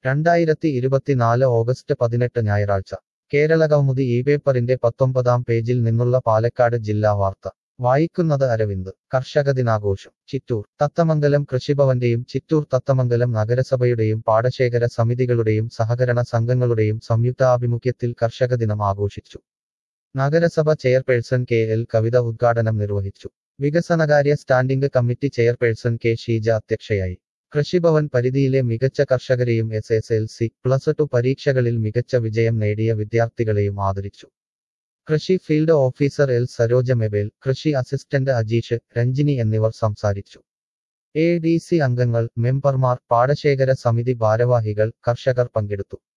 രണ്ടായിരത്തി ഇരുപത്തിനാല് ഓഗസ്റ്റ് പതിനെട്ട് ഞായറാഴ്ച കേരളകൗമുദി ഈ പേപ്പറിന്റെ പത്തൊമ്പതാം പേജിൽ നിന്നുള്ള പാലക്കാട് ജില്ലാ വാർത്ത വായിക്കുന്നത് അരവിന്ദ് കർഷക ദിനാഘോഷം ചിറ്റൂർ തത്തമംഗലം കൃഷിഭവന്റെയും ചിറ്റൂർ തത്തമംഗലം നഗരസഭയുടെയും പാടശേഖര സമിതികളുടെയും സഹകരണ സംഘങ്ങളുടെയും സംയുക്താഭിമുഖ്യത്തിൽ കർഷക ദിനം ആഘോഷിച്ചു നഗരസഭ ചെയർപേഴ്സൺ കെ എൽ കവിത ഉദ്ഘാടനം നിർവഹിച്ചു വികസനകാര്യ standing committee chairperson K Sheeja അധ്യക്ഷയായി കൃഷിഭവൻ പരിധിയിലെ മികച്ച കർഷകരെയും S S L C plus two പരീക്ഷകളിൽ മികച്ച വിജയം നേടിയ വിദ്യാർത്ഥികളെയും ആദരിച്ചു കൃഷി field officer L Saroja Mabel കൃഷി അസിസ്റ്റന്റ് അജീഷ് രഞ്ജിനി എന്നിവർ സംസാരിച്ചു എ ഡി സി അംഗങ്ങൾ മെമ്പർമാർ പാടശേഖര സമിതി ഭാരവാഹികൾ കർഷകർ പങ്കെടുത്തു